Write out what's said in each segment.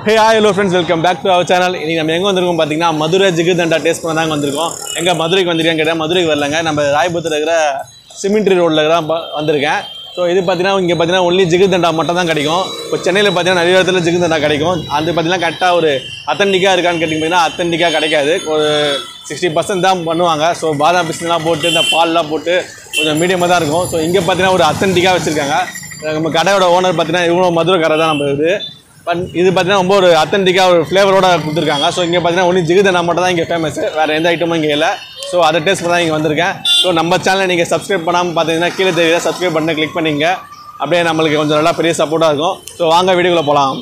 Hey hi hello friends welcome back to our channel இன்னைக்கு நம்ம எங்கே வந்திருக்கோம் பார்த்தீங்கன்னா மதுரை ஜிகிதண்டா டேஸ்ட் பண்ண தாங்க வந்திருக்கோம் எங்கே மதுரைக்கு வந்திருக்கேன் கேட்டால் மதுரைக்கு வரலங்க நம்ம ராயபுரத்தில் இருக்கிற சிமெண்ட்ரி ரோட்டில் இருக்கிற ப- வந்திருக்கேன் ஸோ இது பார்த்தீங்கன்னா இங்கே பார்த்தீங்கன்னா ஒன்லி ஜிகிதண்டா மட்டும் தான் கிடைக்கும் இப்போ சென்னையில் பார்த்தீங்கன்னா நிறைய இடத்துல ஜிகிதண்டா கிடைக்கும் அது பார்த்தீங்கன்னா கரெக்டாக ஒரு அத்தன்டிக்காக இருக்கான்னு கேட்டிங்கன்னா அத்தன்டிக்காக கிடைக்காது ஒரு சிக்ஸ்டி பர்சன்ட் தான் பண்ணுவாங்க ஸோ பாதாம் பிஸ்லாம் போட்டு இந்த பால்லாம் போட்டு கொஞ்சம் மீடியமாக தான் இருக்கும் ஸோ இங்கே பார்த்தீங்கன்னா ஒரு அத்தன்டிக்காக வச்சுருக்காங்க நம்ம கடையோட ஓனர் பார்த்தீங்கன்னா இவங்க மதுரை கடை தான் நம்ம இது பட் இது பார்த்தீங்கன்னா ரொம்ப ஒரு அத்தன்டிக்காக ஒரு ஃப்ளேவரோட கொடுத்துருக்காங்க ஸோ இங்கே பார்த்தீங்கன்னா ஒன்லி ஜிகிதனா மட்டும் தான் இங்கே ஃபேமஸ் வேறு எந்த ஐட்டமும் இங்கே இல்லை ஸோ அதை டேஸ்ட் பண்ண தான் இங்கே வந்திருக்கேன் ஸோ நம்ம சேனலை நீங்கள் சப்ஸ்கிரைப் பண்ணாமல் பார்த்தீங்கன்னா கீழே தெரியல சப்ஸ்கிரைப் பண்ணி கிளிக் பண்ணிங்க அப்படியே நம்மளுக்கு கொஞ்சம் நல்லா பெரிய சப்போர்ட்டாக இருக்கும் ஸோ வாங்க வீடியோக்குள்ளே போகலாம்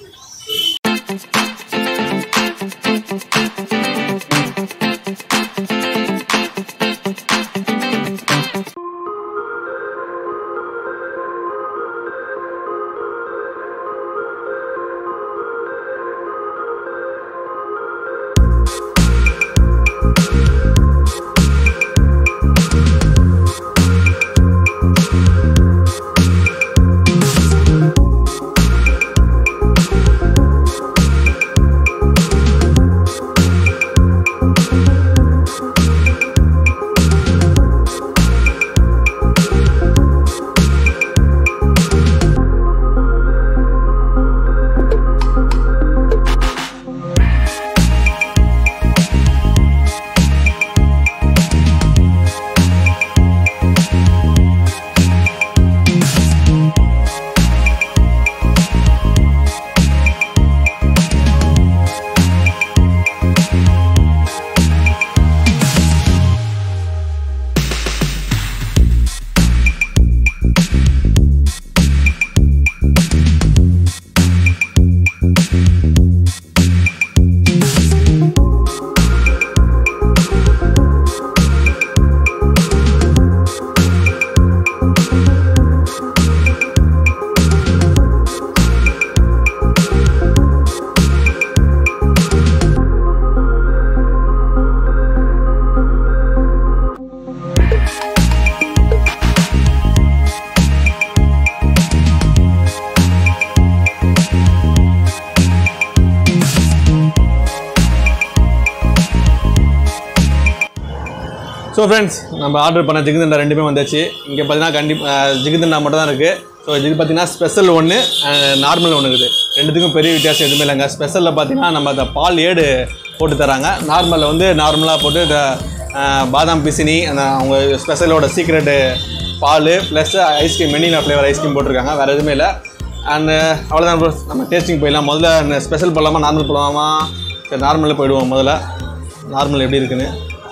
ஸோ ஃப்ரெண்ட்ஸ் நம்ம ஆர்டர் பண்ண ஜிகிதண்டா ரெண்டுமே வந்தாச்சு இங்கே பார்த்தீங்கன்னா கண்டிப்பாக ஜிகிதண்டா மட்டும் தான் இருக்குது ஸோ இது பார்த்தீங்கன்னா ஸ்பெஷல் ஒன்று நார்மல் ஒன்று இருக்குது ரெண்டுத்துக்கும் பெரிய வித்தியாசம் எதுவுமே இல்லைங்க ஸ்பெஷலில் பார்த்தீங்கன்னா நம்ம அந்த பால் ஏடு போட்டு தராங்க நார்மலில் வந்து நார்மலாக போட்டு இந்த அஹ், பாதாம் பிசினி அந்த அவங்க ஸ்பெஷலோட சீக்ரெட்டு பால் plus ice cream vanilla flavour ice cream போட்டிருக்காங்க வேறு எதுவுமே இல்லை அண்ட் அவ்வளோதான் bro. நம்ம டேஸ்டிங் போயிடலாம் முதல்ல ஸ்பெஷல் போடலாமா நார்மல் போடலாமா சரி நார்மலில் போயிடுவோம் முதல்ல நார்மல் எப்படி இருக்குன்னு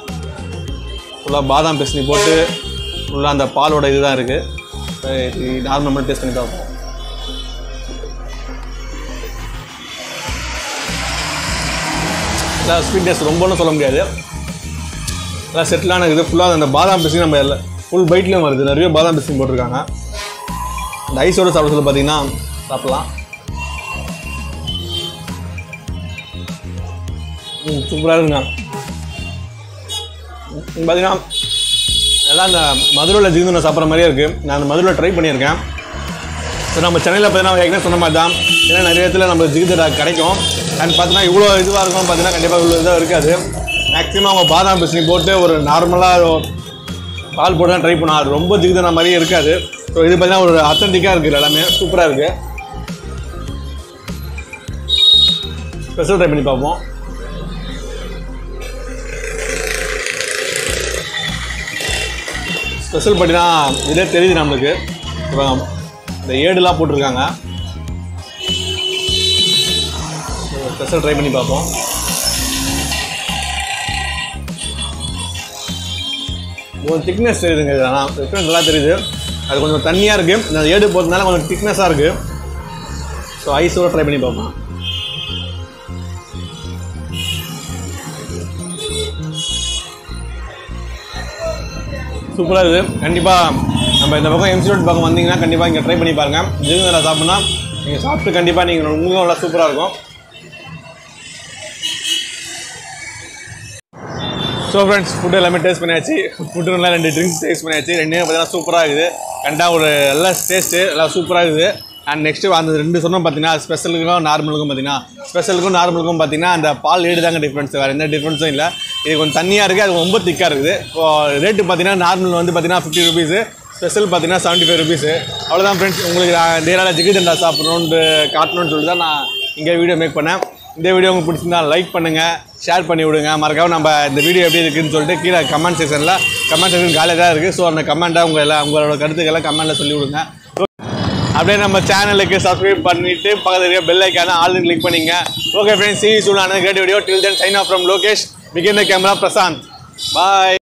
ஃபுல்லாக பாதாம் பிஸ்னி போட்டு ஃபுல்லாக அந்த பாலோட இதுதான் இருக்குது நார்மல் மட்டும் டேஸ்ட் பண்ணி பார்ப்போம் இல்லை ஸ்வீட் டேஸ்ட் ரொம்பன்னு சொல்ல முடியாது நல்லா செட்டிலான இது ஃபுல்லாக அந்த பாதாம் பிஸ்னி நம்ம எல்லாம் ஃபுல் பைட்லேயும் வருது நிறைய பாதாம் பிஸ்னி போட்டிருக்காங்க இந்த ஐஸோட சாப்பிட சொல்ல பார்த்தீங்கன்னா சாப்பிட்லாம் ம் சூப்பராக இருக்குங்க இங்க பார்த்தீங்கன்னா எல்லாம் அந்த மதுரையில் ஜிந்து நான் சாப்பிட்ற மாதிரியே இருக்குது நான் அந்த மதுரையில் ட்ரை பண்ணியிருக்கேன் ஸோ நம்ம சென்னையில் பார்த்தீங்கன்னா ஏற்கனவே சொன்ன மாதிரி தான் ஏன்னா நிறைய இடத்துல நம்ம ஜிகிதடா கிடைக்கும் அண்ட் பார்த்தீங்கன்னா இவ்வளோ இதுவாக இருக்கும் பார்த்தீங்கன்னா கண்டிப்பாக இவ்வளோ இதாக இருக்காது மேக்ஸிமம் அவங்க பாதாம் பிஸ்னி போட்டு ஒரு நார்மலாக பால் போட்டு தான் ட்ரை பண்ணுவோம் அது ரொம்ப ஜிகிதடா மாதிரியே இருக்காது ஸோ இது பார்த்தீங்கன்னா ஒரு அத்தன்டிக்காக இருக்குது எல்லாமே சூப்பராக இருக்குது ஸ்பெஷல் ட்ரை பண்ணி பார்ப்போம் ஸ்பெஷல் பார்த்தீங்கன்னா இதே தெரியுது நம்மளுக்கு இப்போ இந்த ஏடுலாம் போட்டிருக்காங்க ஸ்பெஷல் ட்ரை பண்ணி பார்ப்போம் ஒரு திக்னஸ் தெரியுதுங்க இது ஆனால் டிஃப்ரெண்ட் நல்லா தெரியுது அது கொஞ்சம் தண்ணியாக இருக்குது இந்த ஏடு போகிறதுனால கொஞ்சம் திக்னஸாக இருக்குது ஸோ ஐஸோட ட்ரை பண்ணி பார்ப்போம் சூப்பராக இருக்குது கண்டிப்பாக நம்ம இந்த பக்கம் எம்சி ரோட் பக்கம் வந்தீங்கன்னா கண்டிப்பாக இங்கே ட்ரை பண்ணி பாருங்கள் ஜிகுந்தரா சாப்பிட்னா நீங்கள் சாப்பிட்டு கண்டிப்பாக நீங்கள் உங்களுக்கும் நல்லா சூப்பராக இருக்கும் ஸோ ஃப்ரெண்ட்ஸ் ஃபுட் எல்லாமே டேஸ்ட் பண்ணியாச்சு ஃபுட்டு நல்லா ரெண்டு ட்ரிங்க்ஸ் டேஸ்ட் பண்ணியாச்சு ரெண்டுமே பார்த்தீங்கன்னா சூப்பராக இருக்குது கண்டா ஒரு நல்ல டேஸ்ட்டு நல்லா சூப்பராக இருக்குது அண்ட் நெக்ஸ்ட்டு அந்த ரெண்டு சொன்னோம் பார்த்தீங்கன்னா ஸ்பெஷலுக்கும் நார்மலுக்கும் பார்த்தீங்கன்னா ஸ்பெஷலுக்கும் நார்மலுக்கும் பார்த்தீங்கன்னா அந்த பால் ஏடு தாங்க டிஃப்ரென்ஸ் வேறு எந்த டிஃப்ரென்ஸும் இல்லை இது கொஞ்சம் தண்ணியாக இருக்குது அது ரொம்ப திக்காக இருக்குது இப்போ ரேட்டு பார்த்தீங்கன்னா நார்மல் வந்து பார்த்தீங்கன்னா ஃபிஃப்டி ருபீஸு ஸ்பெஷல் பார்த்தீங்கன்னா செவன்ட்டி ஃபைவ் ருபீஸு அவ்வளோதான் ஃப்ரெண்ட்ஸ் உங்களுக்கு நான் நேராக ஜிகி தண்டா சாப்பிட்ணுன்ட்டு காட்டணும்னு சொல்லிட்டு தான் நான் இங்கே வீடியோ மேக் பண்ணேன் இந்த வீடியோ உங்களுக்கு பிடிச்சிருந்தா லைக் பண்ணுங்கள் ஷேர் பண்ணி விடுங்க மறக்காம நம்ம இந்த வீடியோ எப்படி இருக்குன்னு சொல்லிட்டு கீழே கமெண்ட் செக்ஷனில் கமெண்ட் செக்ஷன் காலையில் தான் இருக்குது ஸோ அந்த கமெண்ட்டை உங்கள் எல்லாம் உங்களோட கருத்துக்களை கமெண்ட்டில் சொல்லி விடுங்க அப்படியே நம்ம சேனலுக்கு சப்ஸ்கிரைப் பண்ணிட்டு பக்கத்துல இருக்க பெல் ஐக்கான ஆல் கிளிக் பண்ணிங்க ஓகே ஃப்ரெண்ட்ஸ் சி சூடான great video till then sign off from Lokesh பிகின் த கேமரா பிரசாந்த் பாய்